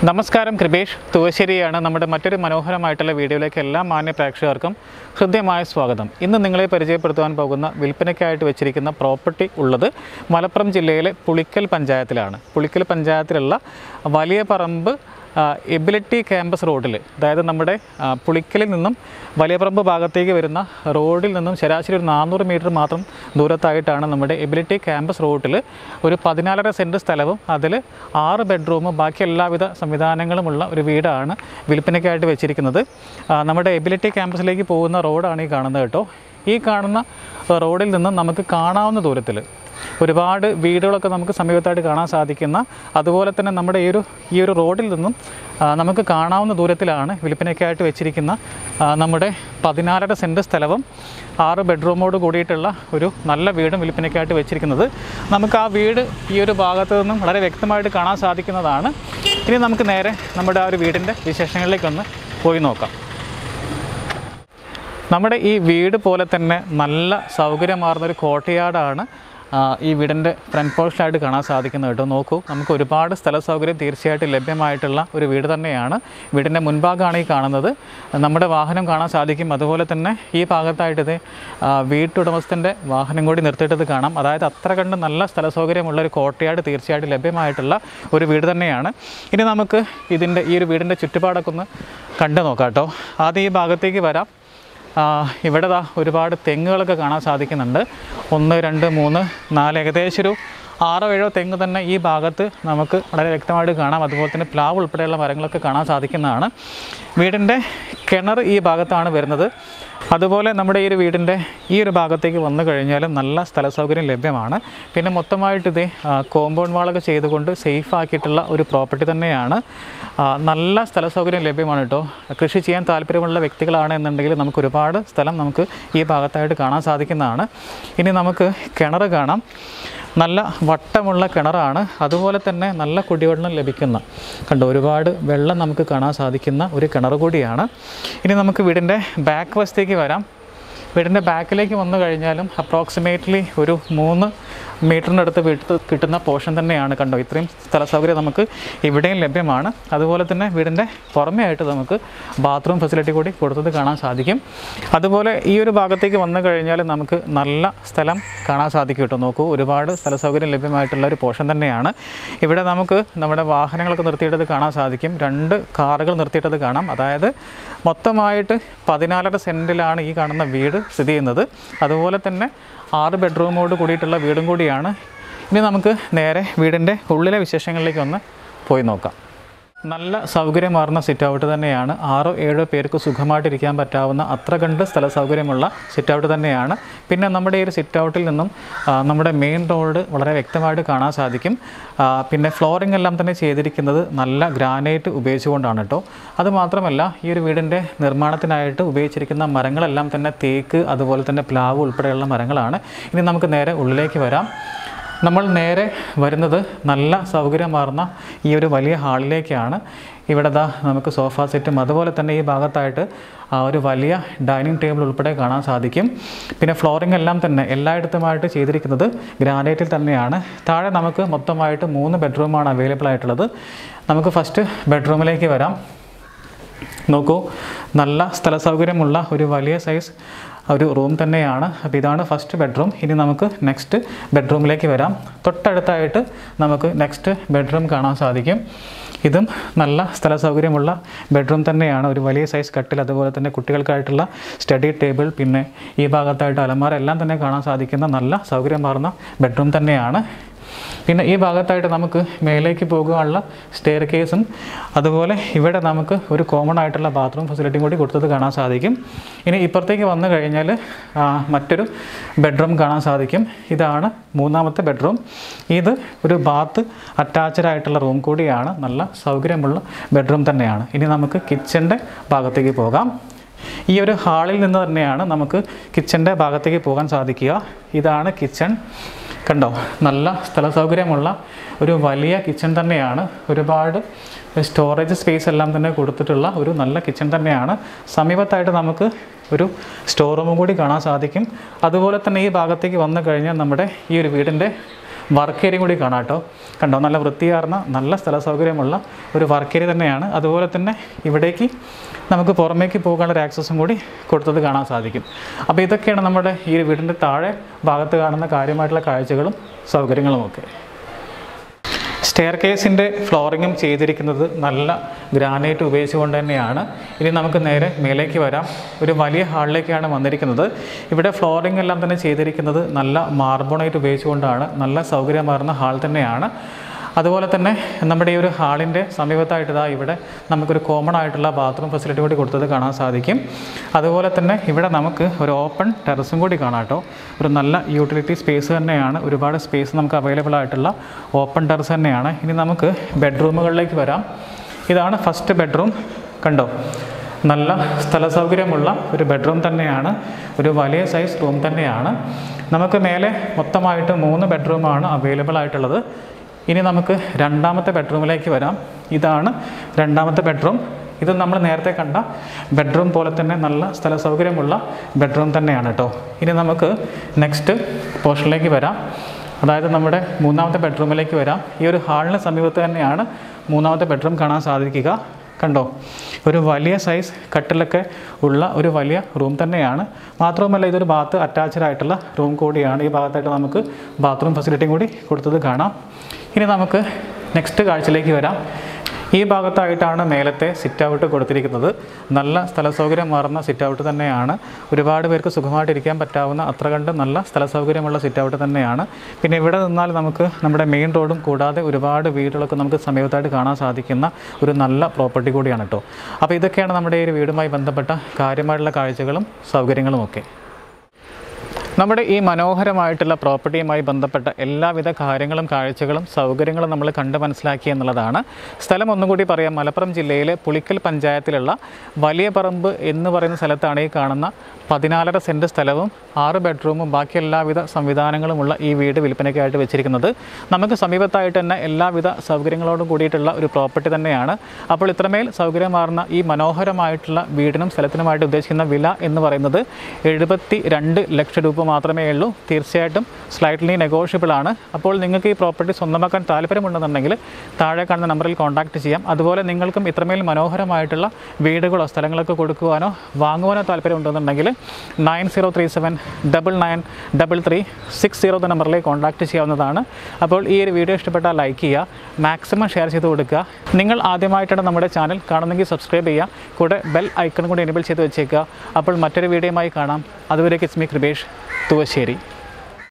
നമസ്കാരം കൃപേഷ് തുവശ്ശേരിയാണ് നമ്മുടെ മറ്റൊരു മനോഹരമായിട്ടുള്ള വീഡിയോയിലേക്ക് എല്ലാ മാന്യ പ്രേക്ഷകർക്കും ഹൃദ്യമായ സ്വാഗതം ഇന്ന് നിങ്ങളെ പരിചയപ്പെടുത്തുവാൻ പോകുന്ന വിൽപ്പനയ്ക്കായിട്ട് വെച്ചിരിക്കുന്ന പ്രോപ്പർട്ടി ഉള്ളത് മലപ്പുറം ജില്ലയിലെ പുളിക്കൽ പഞ്ചായത്തിലാണ് പുളിക്കൽ പഞ്ചായത്തിലുള്ള വലിയ പറമ്പ് എബിലിറ്റി ക്യാമ്പസ് റോഡിൽ അതായത് നമ്മുടെ ആ, പുളിക്കലിൽ നിന്നും വലിയപറമ്പ് ഭാഗത്തേക്ക് വരുന്ന റോഡിൽ നിന്നും ശരാശരി ഒരു നാനൂറ് മീറ്റർ മാത്രം ദൂരത്തായിട്ടാണ് നമ്മുടെ എബിലിറ്റി ക്യാമ്പസ് റോഡിൽ ഒരു പതിനാലര സെൻറ്റ് സ്ഥലവും അതിൽ ആറ് ബെഡ്റൂമും ബാക്കി എല്ലാവിധ സംവിധാനങ്ങളുമുള്ള ഒരു വീടാണ് വിൽപ്പനയ്ക്കായിട്ട് വെച്ചിരിക്കുന്നത് ആ, നമ്മുടെ എബിലിറ്റി ക്യാമ്പസിലേക്ക് പോകുന്ന റോഡാണ് ഈ കാണുന്നത് കേട്ടോ ഈ കാണുന്ന റോഡിൽ നിന്ന് നമുക്ക് കാണാവുന്ന ദൂരത്തിൽ ഒരുപാട് വീടുകളൊക്കെ നമുക്ക് സമീപത്തായിട്ട് കാണാൻ സാധിക്കുന്ന അതുപോലെ തന്നെ നമ്മുടെ ഈ ഒരു ഈ ഒരു റോഡിൽ നിന്നും ആ, നമുക്ക് കാണാവുന്ന ദൂരത്തിലാണ് വിൽപ്പനയ്ക്കായിട്ട് വെച്ചിരിക്കുന്ന ആ, നമ്മുടെ പതിനാലര സെൻറ്റ് സ്ഥലവും ആറ് ബെഡ്റൂമോട് കൂടിയിട്ടുള്ള ഒരു നല്ല വീടും വിൽപ്പനയ്ക്കായിട്ട് വെച്ചിരിക്കുന്നത് നമുക്ക് ആ വീട് ഈ ഒരു ഭാഗത്ത് നിന്നും വളരെ വ്യക്തമായിട്ട് കാണാൻ സാധിക്കുന്നതാണ് ഇനി നമുക്ക് നേരെ നമ്മുടെ ആ ഒരു വീടിൻ്റെ വിശേഷങ്ങളിലേക്കൊന്ന് പോയി നോക്കാം നമ്മുടെ ഈ വീട് പോലെ തന്നെ നല്ല സൗകര്യമാർന്നൊരു കോട്ടയാടാണ് ആ, ഈ വീടിൻ്റെ ഫ്രണ്ട് പോർഷനായിട്ട് കാണാൻ സാധിക്കുന്നത് കേട്ടോ നോക്കൂ നമുക്ക് ഒരുപാട് സ്ഥല സൗകര്യം തീർച്ചയായിട്ടും ലഭ്യമായിട്ടുള്ള ഒരു വീട് തന്നെയാണ് വീടിൻ്റെ മുൻഭാഗമാണ് ഈ കാണുന്നത് നമ്മുടെ വാഹനം കാണാൻ സാധിക്കും അതുപോലെ തന്നെ ഈ ഭാഗത്തായിട്ട് ഇത് ആ, വീട്ടുടമസ്ഥൻ്റെ വാഹനം കൂടി നിർത്തിയിട്ടത് കാണാം അതായത് അത്ര കണ്ട് നല്ല സ്ഥല സൗകര്യമുള്ള ഒരു കോട്ടയാട് തീർച്ചയായിട്ടും ലഭ്യമായിട്ടുള്ള ഒരു വീട് തന്നെയാണ് ഇനി നമുക്ക് ഇതിൻ്റെ ഈ ഒരു വീടിൻ്റെ ചുറ്റുപാടൊക്കെ ഒന്ന് കണ്ടു നോക്കാം കേട്ടോ ആദ്യം ഈ ഭാഗത്തേക്ക് വരാം ആ, ഇവിടെ ദാ ഒരുപാട് തെങ്ങുകളൊക്കെ കാണാൻ സാധിക്കുന്നുണ്ട് ഒന്ന് രണ്ട് മൂന്ന് നാല് ഏകദേശം ഒരു ആറോ ഏഴോ തെങ്ങ് തന്നെ ഈ ഭാഗത്ത് നമുക്ക് വളരെ വ്യക്തമായിട്ട് കാണാം അതുപോലെ തന്നെ പ്ലാവ് ഉൾപ്പെടെയുള്ള മരങ്ങളൊക്കെ കാണാൻ സാധിക്കുന്നതാണ് വീടിൻ്റെ കിണർ ഈ ഭാഗത്താണ് വരുന്നത് അതുപോലെ നമ്മുടെ ഈ ഒരു വീടിൻ്റെ ഈ ഒരു ഭാഗത്തേക്ക് വന്നു കഴിഞ്ഞാലും നല്ല സ്ഥല സൗകര്യം ലഭ്യമാണ് പിന്നെ മൊത്തമായിട്ട് ഇത് കോമ്പൗണ്ട് വാളൊക്കെ ചെയ്തുകൊണ്ട് സേഫ് ആക്കിയിട്ടുള്ള ഒരു പ്രോപ്പർട്ടി തന്നെയാണ് ആ, നല്ല സ്ഥല സൗകര്യം ലഭ്യമാണ് കേട്ടോ കൃഷി ചെയ്യാൻ താല്പര്യമുള്ള വ്യക്തികളാണ് എന്നുണ്ടെങ്കിൽ നമുക്ക് ഒരുപാട് സ്ഥലം നമുക്ക് ഈ ഭാഗത്തായിട്ട് കാണാൻ സാധിക്കുന്നതാണ് ഇനി നമുക്ക് കിണർ കാണാം നല്ല വട്ടമുള്ള കിണറാണ് അതുപോലെ തന്നെ നല്ല കുടിവെള്ളം ലഭിക്കുന്ന കണ്ടോ ഒരുപാട് വെള്ളം നമുക്ക് കാണാൻ സാധിക്കുന്ന ഒരു കിണർ കൂടിയാണ് ഇനി നമുക്ക് വീടിൻ്റെ ബാക്ക് വശത്തേക്ക് വരാം വീടിൻ്റെ ബാക്കിലേക്ക് വന്നു കഴിഞ്ഞാലും അപ്രോക്സിമേറ്റ്ലി ഒരു മൂന്ന് മീറ്ററിനടുത്ത് വീട്ട് കിട്ടുന്ന പോർഷൻ തന്നെയാണ് കണ്ടോ ഇത്രയും സ്ഥല സൗകര്യം നമുക്ക് ഇവിടെയും ലഭ്യമാണ് അതുപോലെ തന്നെ വീടിൻ്റെ പുറമേ ആയിട്ട് നമുക്ക് ബാത്റൂം ഫെസിലിറ്റി കൂടി കൊടുത്തത് കാണാൻ സാധിക്കും അതുപോലെ ഈ ഒരു ഭാഗത്തേക്ക് വന്നു കഴിഞ്ഞാൽ നമുക്ക് നല്ല സ്ഥലം കാണാൻ സാധിക്കും കേട്ടോ നോക്കൂ ഒരുപാട് സ്ഥല സൗകര്യം ലഭ്യമായിട്ടുള്ള ഒരു പോർഷൻ തന്നെയാണ് ഇവിടെ നമുക്ക് നമ്മുടെ വാഹനങ്ങളൊക്കെ നിർത്തിയിട്ടത് കാണാൻ സാധിക്കും രണ്ട് കാറുകൾ നിർത്തിയിട്ടത് കാണാം അതായത് മൊത്തമായിട്ട് പതിനാലര സെൻറ്റിലാണ് ഈ കാണുന്ന വീട് സ്ഥിതി ചെയ്യുന്നത് അതുപോലെ തന്നെ ആറ് ബെഡ്റൂമോട് കൂടിയിട്ടുള്ള വീടും കൂടിയാണ് ഇനി നമുക്ക് നേരെ വീടിൻ്റെ ഉള്ളിലെ വിശേഷങ്ങളിലേക്ക് ഒന്ന് പോയി നോക്കാം നല്ല സൗകര്യമാർന്ന സിറ്റ് ഔട്ട് തന്നെയാണ് ആറോ ഏഴോ പേർക്ക് സുഖമായിട്ടിരിക്കാൻ പറ്റാവുന്ന അത്ര കണ്ട് സ്ഥല സൗകര്യമുള്ള സിറ്റ് ഔട്ട് തന്നെയാണ് പിന്നെ നമ്മുടെ ഈ ഒരു സിറ്റ് ഔട്ടിൽ നിന്നും ആ, നമ്മുടെ മെയിൻ റോഡ് വളരെ വ്യക്തമായിട്ട് കാണാൻ സാധിക്കും ആ, പിന്നെ ഫ്ലോറിംഗ് എല്ലാം തന്നെ ചെയ്തിരിക്കുന്നത് നല്ല ഗ്രാനൈറ്റ് ഉപയോഗിച്ചുകൊണ്ടാണ് കേട്ടോ അത് മാത്രമല്ല ഈ ഒരു വീടിൻ്റെ നിർമ്മാണത്തിനായിട്ട് ഉപയോഗിച്ചിരിക്കുന്ന മരങ്ങളെല്ലാം തന്നെ തേക്ക് അതുപോലെ തന്നെ പ്ലാവ് ഉൾപ്പെടെയുള്ള മരങ്ങളാണ് ഇനി നമുക്ക് നേരെ ഉള്ളിലേക്ക് വരാം നമ്മൾ നേരെ വരുന്നത് നല്ല സൗകര്യമാർന്ന ഈ ഒരു വലിയ ഹാളിലേക്കാണ് ഇവിടെ ദാ നമുക്ക് സോഫ സെറ്റും അതുപോലെ തന്നെ ഈ ഭാഗത്തായിട്ട് ആ ഒരു വലിയ ഡൈനിങ് ടേബിൾ ഉൾപ്പെടെ കാണാൻ സാധിക്കും പിന്നെ ഫ്ലോറിംഗ് എല്ലാം തന്നെ എല്ലായിടത്തുമായിട്ട് ചെയ്തിരിക്കുന്നത് ഗ്രാനൈറ്റിൽ തന്നെയാണ് താഴെ നമുക്ക് മൊത്തമായിട്ട് മൂന്ന് ബെഡ്റൂമാണ് അവൈലബിൾ ആയിട്ടുള്ളത് നമുക്ക് ഫസ്റ്റ് ബെഡ്റൂമിലേക്ക് വരാം നോക്കൂ നല്ല സ്ഥല സൗകര്യമുള്ള ഒരു വലിയ സൈസ് ഒരു റൂം തന്നെയാണ് അപ്പോൾ ഇതാണ് ഫസ്റ്റ് ബെഡ്റൂം ഇനി നമുക്ക് നെക്സ്റ്റ് ബെഡ്റൂമിലേക്ക് വരാം തൊട്ടടുത്തായിട്ട് നമുക്ക് നെക്സ്റ്റ് ബെഡ്റൂം കാണാൻ സാധിക്കും ഇതും നല്ല സ്ഥല സൗകര്യമുള്ള ബെഡ്റൂം തന്നെയാണ് ഒരു വലിയ സൈസ് കട്ടിൽ അതുപോലെ തന്നെ കുട്ടികൾക്കായിട്ടുള്ള സ്റ്റഡി ടേബിൾ പിന്നെ ഈ ഭാഗത്തായിട്ട് അലമാര എല്ലാം തന്നെ കാണാൻ സാധിക്കുന്ന നല്ല സൗകര്യമാർന്ന ബെഡ്റൂം തന്നെയാണ് പിന്നെ ഈ ഭാഗത്തായിട്ട് നമുക്ക് മേലേക്ക് പോകുവാനുള്ള സ്റ്റെയർ കേസും അതുപോലെ ഇവിടെ നമുക്ക് ഒരു കോമൺ ആയിട്ടുള്ള ബാത്റൂം ഫെസിലിറ്റിയും കൂടി കൊടുത്തത് കാണാൻ സാധിക്കും ഇനി ഇപ്പുറത്തേക്ക് വന്നു കഴിഞ്ഞാൽ ആ, മറ്റൊരു ബെഡ്റൂം കാണാൻ സാധിക്കും ഇതാണ് മൂന്നാമത്തെ ബെഡ്റൂം ഇത് ഒരു ബാത്ത് അറ്റാച്ച്ഡ് ആയിട്ടുള്ള റൂം കൂടിയാണ് നല്ല സൗകര്യമുള്ള ബെഡ്റൂം തന്നെയാണ് ഇനി നമുക്ക് കിച്ചൻ്റെ ഭാഗത്തേക്ക് പോകാം ഈ ഒരു ഹാളിൽ നിന്ന് തന്നെയാണ് നമുക്ക് കിച്ചൻ്റെ ഭാഗത്തേക്ക് പോകാൻ സാധിക്കുക ഇതാണ് കിച്ചൺ കണ്ടോ നല്ല സ്ഥല സൗകര്യമുള്ള ഒരു വലിയ കിച്ചൺ തന്നെയാണ് ഒരുപാട് സ്റ്റോറേജ് സ്പേസ് എല്ലാം തന്നെ കൊടുത്തിട്ടുള്ള ഒരു നല്ല കിച്ചൺ തന്നെയാണ് സമീപത്തായിട്ട് നമുക്ക് ഒരു സ്റ്റോർ റൂമും കൂടി കാണാൻ സാധിക്കും അതുപോലെ തന്നെ ഈ ഭാഗത്തേക്ക് വന്നു കഴിഞ്ഞാൽ നമ്മുടെ ഈ ഒരു വീടിൻ്റെ വർക്ക് ഏരിയയും കൂടി കാണാം കേട്ടോ കണ്ടോ നല്ല വൃത്തിയാർന്ന നല്ല സ്ഥല സൗകര്യമുള്ള ഒരു വർക്ക് ഏരിയ തന്നെയാണ് അതുപോലെ തന്നെ ഇവിടേക്ക് നമുക്ക് പുറമേക്ക് പോകാനുള്ള ഒരു ആക്സസും കൂടി കൊടുത്തത് കാണാൻ സാധിക്കും അപ്പോൾ ഇതൊക്കെയാണ് നമ്മുടെ ഈ ഒരു വീടിൻ്റെ താഴെ ഭാഗത്ത് കാണുന്ന കാര്യമായിട്ടുള്ള കാഴ്ചകളും സൗകര്യങ്ങളുമൊക്കെ സ്റ്റെയർ കേസിൻ്റെ ഫ്ലോറിങ്ങും ചെയ്തിരിക്കുന്നത് നല്ല ഗ്രാനൈറ്റ് ഉപയോഗിച്ചുകൊണ്ട് തന്നെയാണ് ഇനി നമുക്ക് നേരെ മേലേക്ക് വരാം ഒരു വലിയ ഹാളിലേക്കാണ് വന്നിരിക്കുന്നത് ഇവിടെ ഫ്ലോറിംഗ് എല്ലാം തന്നെ ചെയ്തിരിക്കുന്നത് നല്ല മാർബോണൈറ്റ് ഉപയോഗിച്ചുകൊണ്ടാണ് നല്ല സൗകര്യമാർന്ന ഹാൾ തന്നെയാണ് അതുപോലെ തന്നെ നമ്മുടെ ഈ ഒരു ഹാളിൻ്റെ സമീപത്തായിട്ട് ഇതാ ഇവിടെ നമുക്കൊരു കോമൺ ആയിട്ടുള്ള ബാത്റൂം ഫെസിലിറ്റി കൂടി കൊടുത്തത് കാണാൻ സാധിക്കും അതുപോലെ തന്നെ ഇവിടെ നമുക്ക് ഒരു ഓപ്പൺ ടെറസും കൂടി കാണാം കേട്ടോ ഒരു നല്ല യൂട്ടിലിറ്റി സ്പേസ് തന്നെയാണ് ഒരുപാട് സ്പേസ് നമുക്ക് അവൈലബിൾ ആയിട്ടുള്ള ഓപ്പൺ ടെറസ് തന്നെയാണ് ഇനി നമുക്ക് ബെഡ്റൂമുകളിലേക്ക് വരാം ഇതാണ് ഫസ്റ്റ് ബെഡ്റൂം കണ്ടോ നല്ല സ്ഥല സൗകര്യമുള്ള ഒരു ബെഡ്റൂം തന്നെയാണ് ഒരു വലിയ സൈസ് റൂം തന്നെയാണ് നമുക്ക് മേലെ മൊത്തമായിട്ട് മൂന്ന് ബെഡ്റൂമാണ് അവൈലബിൾ ആയിട്ടുള്ളത് ഇനി നമുക്ക് രണ്ടാമത്തെ ബെഡ്റൂമിലേക്ക് വരാം ഇതാണ് രണ്ടാമത്തെ ബെഡ്റൂം ഇത് നമ്മൾ നേരത്തെ കണ്ട ബെഡ്റൂം പോലെ തന്നെ നല്ല സ്ഥല സൗകര്യമുള്ള ബെഡ്റൂം തന്നെയാണ് കേട്ടോ ഇനി നമുക്ക് നെക്സ്റ്റ് പോർഷനിലേക്ക് വരാം അതായത് നമ്മുടെ മൂന്നാമത്തെ ബെഡ്റൂമിലേക്ക് വരാം ഈ ഒരു ഹാളിന് സമീപത്ത് തന്നെയാണ് മൂന്നാമത്തെ ബെഡ്റൂം കാണാൻ സാധിക്കുക കണ്ടോ ഒരു വലിയ സൈസ് കട്ടിലൊക്കെ ഉള്ള ഒരു വലിയ റൂം തന്നെയാണ് മാത്രവുമല്ല ഇതൊരു ബാത്ത് അറ്റാച്ച്ഡ് ആയിട്ടുള്ള റൂം കൂടിയാണ് ഈ ഭാഗത്തായിട്ട് നമുക്ക് ബാത്റൂം ഫെസിലിറ്റിയും കൂടി കൊടുത്തത് കാണാം ഇനി നമുക്ക് നെക്സ്റ്റ് കാഴ്ചയിലേക്ക് വരാം ഈ ഭാഗത്തായിട്ടാണ് മേലത്തെ സിറ്റ് ഔട്ട് കൊടുത്തിരിക്കുന്നത് നല്ല സ്ഥല സൗകര്യം മാറുന്ന സിറ്റ് ഔട്ട് തന്നെയാണ് ഒരുപാട് പേർക്ക് സുഖമായിട്ട് ഇരിക്കാൻ പറ്റാവുന്ന അത്ര കണ്ട് നല്ല സ്ഥല സൗകര്യമുള്ള സിറ്റ് ഔട്ട് തന്നെയാണ് പിന്നെ ഇവിടെ നിന്നാൽ നമുക്ക് നമ്മുടെ മെയിൻ റോഡും കൂടാതെ ഒരുപാട് വീടുകളൊക്കെ നമുക്ക് സമീപത്തായിട്ട് കാണാൻ സാധിക്കുന്ന ഒരു നല്ല പ്രോപ്പർട്ടി കൂടിയാണ് കേട്ടോ അപ്പോൾ ഇതൊക്കെയാണ് നമ്മുടെ ഈ ഒരു വീടുമായി ബന്ധപ്പെട്ട കാര്യമായിട്ടുള്ള കാഴ്ചകളും സൗകര്യങ്ങളും ഒക്കെ നമ്മുടെ ഈ മനോഹരമായിട്ടുള്ള പ്രോപ്പർട്ടിയുമായി ബന്ധപ്പെട്ട എല്ലാവിധ കാര്യങ്ങളും കാഴ്ചകളും സൗകര്യങ്ങളും നമ്മൾ കണ്ട് മനസ്സിലാക്കി എന്നുള്ളതാണ് സ്ഥലം ഒന്നുകൂടി പറയാം മലപ്പുറം ജില്ലയിലെ പുളിക്കൽ പഞ്ചായത്തിലുള്ള വലിയ പറമ്പ് എന്ന് പറയുന്ന സ്ഥലത്താണ് ഈ കാണുന്ന പതിനാലര സെൻറ്റ് സ്ഥലവും ആറ് ബെഡ്റൂമും ബാക്കി എല്ലാവിധ സംവിധാനങ്ങളുമുള്ള ഈ വീട് വിൽപ്പനയ്ക്കായിട്ട് വെച്ചിരിക്കുന്നത് നമുക്ക് സമീപത്തായിട്ട് തന്നെ എല്ലാവിധ സൗകര്യങ്ങളോടും കൂടിയിട്ടുള്ള ഒരു പ്രോപ്പർട്ടി തന്നെയാണ് അപ്പോൾ ഇത്രമേൽ സൗകര്യമാർന്ന ഈ മനോഹരമായിട്ടുള്ള വീടിനും സ്ഥലത്തിനുമായിട്ട് ഉദ്ദേശിക്കുന്ന വില എന്ന് പറയുന്നത് എഴുപത്തി രണ്ട് ലക്ഷം രൂപ മാത്രമേ ഉള്ളൂ തീർച്ചയായിട്ടും സ്ലൈറ്റ്ലി നെഗോഷ്യബിൾ ആണ് അപ്പോൾ നിങ്ങൾക്ക് ഈ പ്രോപ്പർട്ടി സ്വന്തമാക്കാൻ താല്പര്യമുണ്ടെന്നുണ്ടെങ്കിൽ താഴെ കാണുന്ന നമ്പറിൽ കോൺടാക്റ്റ് ചെയ്യാം അതുപോലെ നിങ്ങൾക്കും ഇത്രമേൽ മനോഹരമായിട്ടുള്ള വീടുകളോ സ്ഥലങ്ങളൊക്കെ കൊടുക്കുവാനോ വാങ്ങുവാനോ താല്പര്യമുണ്ടെന്നുണ്ടെങ്കിൽ nine zero three seven double nine double three six zero എന്ന നമ്പറിലേക്ക് കോൺടാക്റ്റ് ചെയ്യാവുന്നതാണ് അപ്പോൾ ഈ ഒരു വീഡിയോ ഇഷ്ടപ്പെട്ടാൽ ലൈക്ക് ചെയ്യുക മാക്സിമം ഷെയർ ചെയ്ത് കൊടുക്കുക നിങ്ങൾ ആദ്യമായിട്ടാണ് നമ്മുടെ ചാനൽ കാണുന്നെങ്കിൽ സബ്സ്ക്രൈബ് ചെയ്യുക കൂടെ ബെൽ ഐക്കൺ കൂടി എനേബിൾ ചെയ്ത് വെച്ചേക്കുക അപ്പോൾ മറ്റൊരു വീഡിയോയുമായി കാണാം അതുവരെ കിസ്മി കൃപേഷ് തുവശ്ശേരി